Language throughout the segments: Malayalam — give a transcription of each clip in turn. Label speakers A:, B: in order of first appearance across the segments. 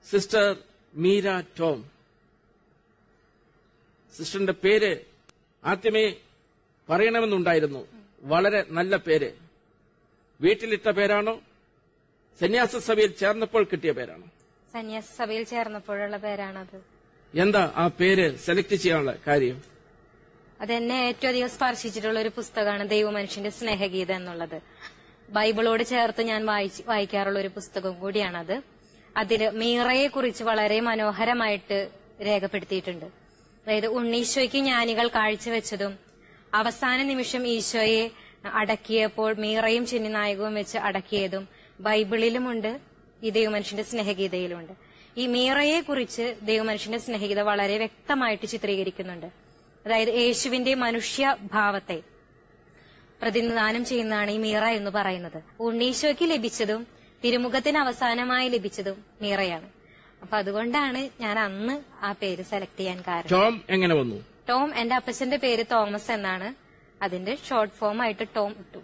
A: സിസ്റ്റർ മീര ടോം സിസ്റ്ററിന്റെ പേര് ആദ്യമേ പറയണമെന്നുണ്ടായിരുന്നു വളരെ നല്ല പേര് വീട്ടിലിട്ട പേരാണോ സന്യാസ സഭയിൽ ചേർന്നപ്പോൾ കിട്ടിയ പേരാണോ
B: സന്യാസ സഭയിൽ ചേർന്നപ്പോഴുള്ള പേരാണത്
A: എന്താ ആ പേര് സെലക്ട് ചെയ്യാനുള്ള കാര്യം
B: അതെന്നെ ഏറ്റവും അധികം സ്പർശിച്ചിട്ടുള്ള ഒരു പുസ്തകമാണ് ദൈവമനുഷ്യന്റെ സ്നേഹഗീത എന്നുള്ളത് ബൈബിളോട് ചേർത്ത് ഞാൻ വായിച്ച് വായിക്കാറുള്ള ഒരു പുസ്തകം കൂടിയാണത് അതില് മീറയെ കുറിച്ച് വളരെ മനോഹരമായിട്ട് രേഖപ്പെടുത്തിയിട്ടുണ്ട് അതായത് ഉണ്ണീശോയ്ക്ക് ജ്ഞാനികൾ കാഴ്ചവെച്ചതും അവസാന നിമിഷം ഈശോയെ അടക്കിയപ്പോൾ മീറയും ചെന്നിനായകവും വെച്ച് അടക്കിയതും ബൈബിളിലുമുണ്ട് ഈ ദൈവമനുഷ്യന്റെ സ്നേഹഗീതയിലുമുണ്ട് ഈ മീറയെ കുറിച്ച് ദൈവമനുഷ്യന്റെ സ്നേഹഗീത വളരെ വ്യക്തമായിട്ട് ചിത്രീകരിക്കുന്നുണ്ട് അതായത് യേശുവിന്റെ മനുഷ്യഭാവത്തെ പ്രതിനിധാനം ചെയ്യുന്നതാണ് ഈ മീറ എന്ന് പറയുന്നത് ഉണ്ണീശോയ്ക്ക് ലഭിച്ചതും തിരുമുഖത്തിന് അവസാനമായി ലഭിച്ചതും മീറയാണ് അപ്പൊ അതുകൊണ്ടാണ് ഞാൻ അന്ന് ആ പേര് സെലക്ട് ചെയ്യാൻ കാരണം
A: ടോം എങ്ങനെ വന്നു
B: ടോം എന്റെ അപ്പച്ചന്റെ പേര് തോമസ് എന്നാണ് അതിന്റെ ഷോർട്ട് ഫോം ആയിട്ട് ടോം ഇട്ടു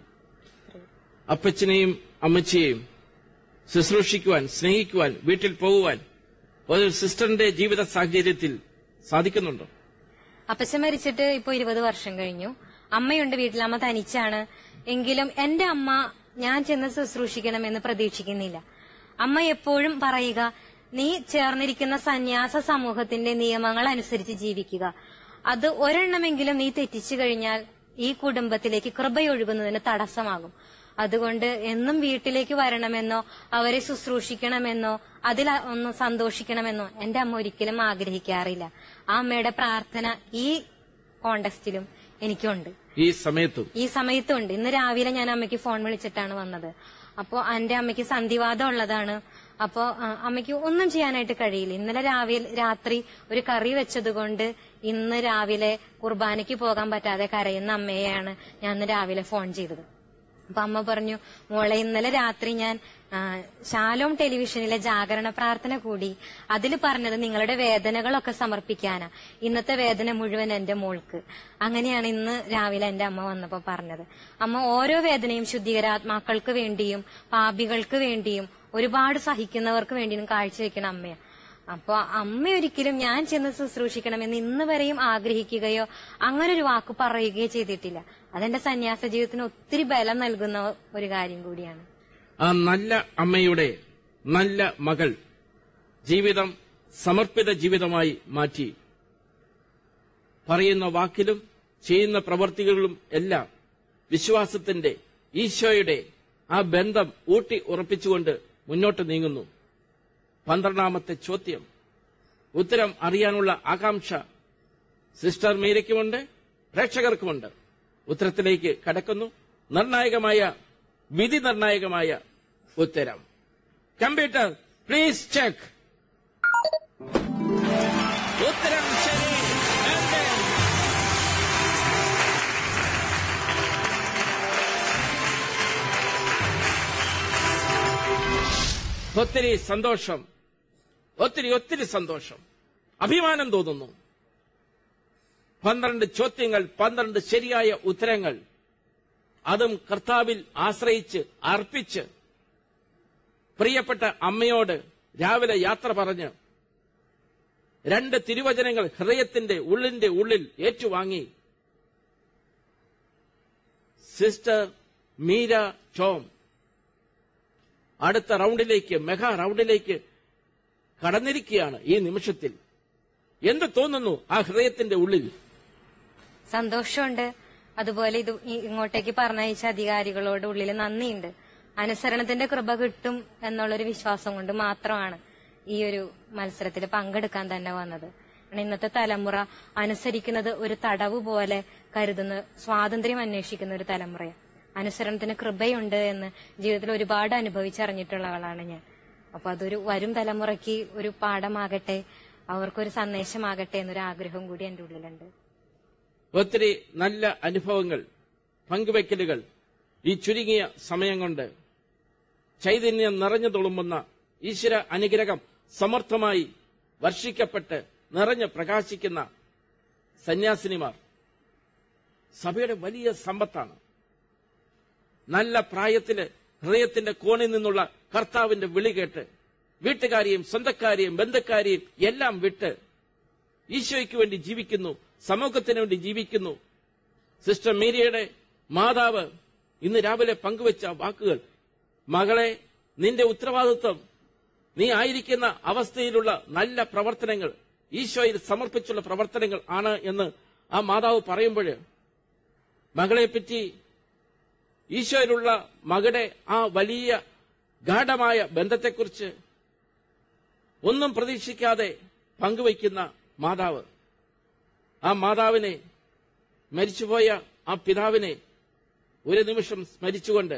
A: അപ്പച്ചനെയും അമ്മച്ചിയെയും ശുശ്രൂഷിക്കുവാൻ സ്നേഹിക്കുവാൻ വീട്ടിൽ പോകുവാൻ ഒരു സിസ്റ്ററിന്റെ ജീവിത സാഹചര്യത്തിൽ സാധിക്കുന്നുണ്ടോ
B: അപ്പച്ചൻ മരിച്ചിട്ട് ഇപ്പൊ ഇരുപത് വർഷം കഴിഞ്ഞു അമ്മയുണ്ട് വീട്ടിൽ അമ്മ തനിച്ചാണ് എങ്കിലും എന്റെ അമ്മ ഞാൻ ചെന്ന് ശുശ്രൂഷിക്കണമെന്ന് പ്രതീക്ഷിക്കുന്നില്ല അമ്മ എപ്പോഴും പറയുക നീ ചേർന്നിരിക്കുന്ന സന്യാസ സമൂഹത്തിന്റെ നിയമങ്ങൾ അനുസരിച്ച് ജീവിക്കുക അത് ഒരെണ്ണമെങ്കിലും നീ തെറ്റിച്ചു കഴിഞ്ഞാൽ ഈ കുടുംബത്തിലേക്ക് കൃപയൊഴുകുന്നതിന് തടസ്സമാകും അതുകൊണ്ട് എന്നും വീട്ടിലേക്ക് വരണമെന്നോ അവരെ ശുശ്രൂഷിക്കണമെന്നോ അതിൽ ഒന്ന് സന്തോഷിക്കണമെന്നോ എന്റെ അമ്മ ഒരിക്കലും ആഗ്രഹിക്കാറില്ല ആ അമ്മയുടെ പ്രാർത്ഥന ഈ കോണ്ടക്സ്റ്റിലും എനിക്കുണ്ട്
A: ഈ സമയത്തും
B: ഈ സമയത്തുണ്ട് ഇന്ന് രാവിലെ ഞാൻ അമ്മയ്ക്ക് ഫോൺ വിളിച്ചിട്ടാണ് വന്നത് അപ്പോ എന്റെ അമ്മയ്ക്ക് സന്ധിവാദം ഉള്ളതാണ് അപ്പോ ആ, അമ്മയ്ക്ക് ഒന്നും ചെയ്യാനായിട്ട് കഴിയില്ല ഇന്നലെ രാവിലെ രാത്രി ഒരു കറി വെച്ചതുകൊണ്ട് ഇന്ന് രാവിലെ കുർബാനയ്ക്ക് പോകാൻ പറ്റാതെ കരയുന്ന അമ്മയെയാണ് ഞാൻ ഇന്ന് രാവിലെ ഫോൺ ചെയ്തത് അപ്പൊ അമ്മ പറഞ്ഞു മോളെ ഇന്നലെ രാത്രി ഞാൻ ആ, ശാലോം ടെലിവിഷനിലെ ജാഗരണ പ്രാർത്ഥന കൂടി അതിൽ പറഞ്ഞത് നിങ്ങളുടെ വേദനകളൊക്കെ സമർപ്പിക്കാനാ ഇന്നത്തെ വേദന മുഴുവൻ എന്റെ മോൾക്ക് അങ്ങനെയാണ് ഇന്ന് രാവിലെ എന്റെ അമ്മ വന്നപ്പോ പറഞ്ഞത് അമ്മ ഓരോ വേദനയും ശുദ്ധീകരാത്മാക്കൾക്ക് വേണ്ടിയും പാപികൾക്ക് വേണ്ടിയും ഒരുപാട് സഹിക്കുന്നവർക്ക് വേണ്ടിയും കാഴ്ചവെക്കണ അമ്മയാ അപ്പൊ അമ്മ ഒരിക്കലും ഞാൻ ചെന്ന് ശുശ്രൂഷിക്കണമെന്ന് ഇന്ന് വരെയും ആഗ്രഹിക്കുകയോ അങ്ങനെ ഒരു വാക്ക് പറയുകയോ ചെയ്തിട്ടില്ല അതെന്റെ സന്യാസ ജീവിതത്തിന് ഒത്തിരി ബലം നൽകുന്ന ഒരു കാര്യം കൂടിയാണ്
A: ആ നല്ല അമ്മയുടെ നല്ല മകൾ ജീവിതം സമർപ്പിത ജീവിതമായി മാറ്റി പറയുന്ന വാക്കിലും ചെയ്യുന്ന പ്രവർത്തികളിലും എല്ലാം വിശ്വാസത്തിന്റെ ഈശോയുടെ ആ ബന്ധം ഊട്ടി ഉറപ്പിച്ചുകൊണ്ട് മുന്നോട്ട് നീങ്ങുന്നു പന്ത്രണ്ടാമത്തെ ചോദ്യം ഉത്തരം അറിയാനുള്ള ആകാംക്ഷ സിസ്റ്റർ മീരയ്ക്കുമുണ്ട് പ്രേക്ഷകർക്കുമുണ്ട് ഉത്തരത്തിലേക്ക് കടക്കുന്നു നിർണായകമായ വിധി നിർണായകമായ ഉത്തരം കമ്പ്യൂട്ടർ പ്ലീസ് ചെക്ക് ഉത്തരം ശരി രണ്ട്. ഒത്തിരി സന്തോഷം ഒത്തിരി ഒത്തിരി സന്തോഷം അഭിമാനം തോന്നുന്നു പന്ത്രണ്ട് ചോദ്യങ്ങൾ പന്ത്രണ്ട് ശരിയായ ഉത്തരങ്ങൾ അതും കർത്താവിൽ ആശ്രയിച്ച് അർപ്പിച്ച് പ്രിയപ്പെട്ട അമ്മയോട് രാവിലെ യാത്ര പറഞ്ഞ് രണ്ട് തിരുവചനങ്ങൾ ഹൃദയത്തിന്റെ ഉള്ളിന്റെ ഉള്ളിൽ ഏറ്റുവാങ്ങി സിസ്റ്റർ മീര ടോം അടുത്ത റൗണ്ടിലേക്ക് മെഗാ റൗണ്ടിലേക്ക് കടന്നിരിക്കുകയാണ് ഈ നിമിഷത്തിൽ എന്ത് തോന്നുന്നു ആ ഹൃദയത്തിന്റെ ഉള്ളിൽ
B: സന്തോഷമുണ്ട് അതുപോലെ ഇത് ഇ- ഇങ്ങോട്ടേക്ക് പറഞ്ഞയച്ച അധികാരികളോട് ഉള്ളിൽ നന്ദിയുണ്ട് അനുസരണത്തിന്റെ കൃപ കിട്ടും എന്നുള്ളൊരു വിശ്വാസം കൊണ്ട് മാത്രമാണ് ഈ ഒരു മത്സരത്തിൽ പങ്കെടുക്കാൻ തന്നെ വന്നത് കാരണം ഇന്നത്തെ തലമുറ അനുസരിക്കുന്നത് ഒരു തടവ് പോലെ കരുതുന്ന സ്വാതന്ത്ര്യം അന്വേഷിക്കുന്ന ഒരു തലമുറയാണ് അനുസരണത്തിന് കൃപയുണ്ട് എന്ന് ജീവിതത്തിൽ ഒരുപാട് അനുഭവിച്ചറിഞ്ഞിട്ടുള്ളവളാണ് ഞാൻ അപ്പൊ അതൊരു വരും തലമുറയ്ക്ക് ഒരു പാഠമാകട്ടെ അവർക്കൊരു സന്ദേശമാകട്ടെ എന്നൊരു ആഗ്രഹം കൂടി എന്റെ ഉള്ളിലുണ്ട്
A: ഒത്തിരി നല്ല അനുഭവങ്ങൾ പങ്കുവയ്ക്കലുകൾ ഈ ചുരുങ്ങിയ സമയം കൊണ്ട് ചൈതന്യം നിറഞ്ഞു തുളുമ്പുന്ന ഈശ്വര അനുഗ്രഹം സമർത്ഥമായി വർഷിക്കപ്പെട്ട് നിറഞ്ഞു പ്രകാശിക്കുന്ന സന്യാസിനിമാർ സഭയുടെ വലിയ സമ്പത്താണ് നല്ല പ്രായത്തില് ഹൃദയത്തിന്റെ കോണിൽ നിന്നുള്ള കർത്താവിന്റെ വിളി കേട്ട് വീട്ടുകാരെയും സ്വന്തക്കാരെയും ബന്ധുക്കാരെയും എല്ലാം വിട്ട് ഈശോയ്ക്ക് വേണ്ടി ജീവിക്കുന്നു സമൂഹത്തിന് വേണ്ടി ജീവിക്കുന്നു സിസ്റ്റർ മീരിയയുടെ മാതാവ് ഇന്ന് രാവിലെ പങ്കുവച്ച വാക്കുകൾ മകളെ നിന്റെ ഉത്തരവാദിത്വം നീ ആയിരിക്കുന്ന അവസ്ഥയിലുള്ള നല്ല പ്രവർത്തനങ്ങൾ ഈശോയിൽ സമർപ്പിച്ചുള്ള പ്രവർത്തനങ്ങൾ ആണ് എന്ന് ആ മാതാവ് പറയുമ്പോൾ മകളെപ്പറ്റി ഈശോയിലുള്ള മകളുടെ ആ വലിയ ഗാഠമായ ബന്ധത്തെക്കുറിച്ച് ഒന്നും പ്രതീക്ഷിക്കാതെ പങ്കുവയ്ക്കുന്ന മാതാവ് ആ മാതാവിനെ മരിച്ചുപോയ ആ പിതാവിനെ ഒരു നിമിഷം സ്മരിച്ചുകൊണ്ട്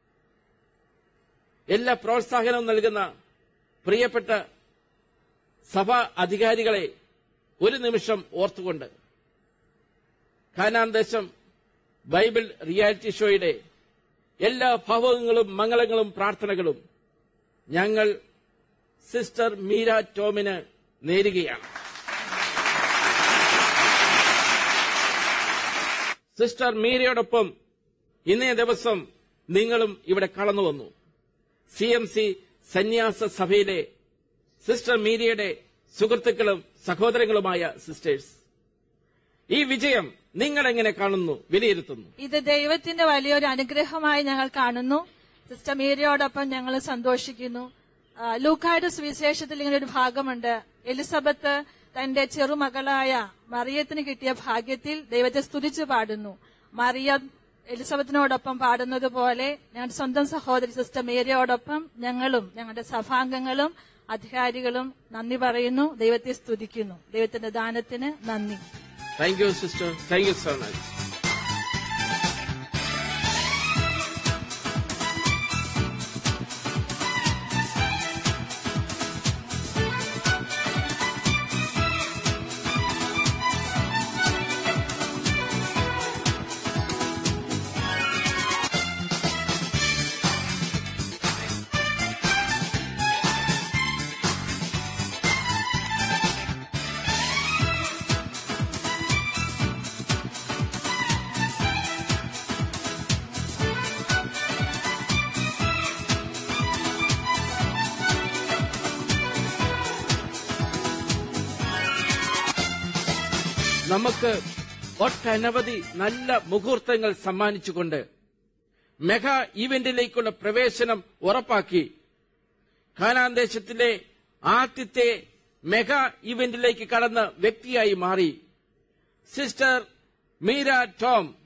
A: എല്ലാ പ്രോത്സാഹനവും നൽകുന്ന പ്രിയപ്പെട്ട സഭാ അധികാരികളെ ഒരു നിമിഷം ഓർത്തുകൊണ്ട് ഖാനാൻ ദേശം ബൈബിൾ റിയാലിറ്റി ഷോയുടെ എല്ലാ ഭാവങ്ങളും മംഗളങ്ങളും പ്രാർത്ഥനകളും ഞങ്ങൾ സിസ്റ്റർ മീര ടോമിന് നേരുകയാണ് സിസ്റ്റർ മീരയോടൊപ്പം ഇന്നേ ദിവസം നിങ്ങളും ഇവിടെ കടന്നു വന്നു സി എം സി സന്യാസ സഭയിലെ സിസ്റ്റർ മീരയുടെ സുഹൃത്തുക്കളും സഹോദരങ്ങളുമായ സിസ്റ്റേഴ്സ് ഈ വിജയം നിങ്ങൾ എങ്ങനെ കാണുന്നു വിലയിരുത്തുന്നു
C: ഇത് ദൈവത്തിന്റെ വലിയൊരു അനുഗ്രഹമായി ഞങ്ങൾ കാണുന്നു സിസ്റ്റർ മീരയോടൊപ്പം ഞങ്ങൾ സന്തോഷിക്കുന്നു ആ, ലൂക്കായുടെ സുവിശേഷത്തിൽ ഇങ്ങനെ ഒരു ഭാഗമുണ്ട് എലിസബത്ത് തന്റെ ചെറുമകളായ മറിയത്തിന് കിട്ടിയ ഭാഗ്യത്തിൽ ദൈവത്തെ സ്തുതിച്ചു പാടുന്നു മറിയം എലിസബത്തിനോടൊപ്പം പാടുന്നത് പോലെ ഞങ്ങളുടെ സ്വന്തം സഹോദരി സിസ്റ്റർ മീരയോടൊപ്പം ഞങ്ങളും ഞങ്ങളുടെ സഭാംഗങ്ങളും അധികാരികളും നന്ദി പറയുന്നു ദൈവത്തെ സ്തുതിക്കുന്നു ദൈവത്തിന്റെ ദാനത്തിന് നന്ദി
A: thank you sister thank you so much നമുക്ക് ഒട്ടനവധി നല്ല മുഹൂർത്തങ്ങൾ സമ്മാനിച്ചുകൊണ്ട് മെഗാ ഇവന്റിലേക്കുള്ള പ്രവേശനം ഉറപ്പാക്കി ഖാനാൻ ദേശത്തിലെ ആദ്യത്തെ മെഗാ ഇവന്റിലേക്ക് കടന്ന വ്യക്തിയായി മാറി സിസ്റ്റർ മീര ടോം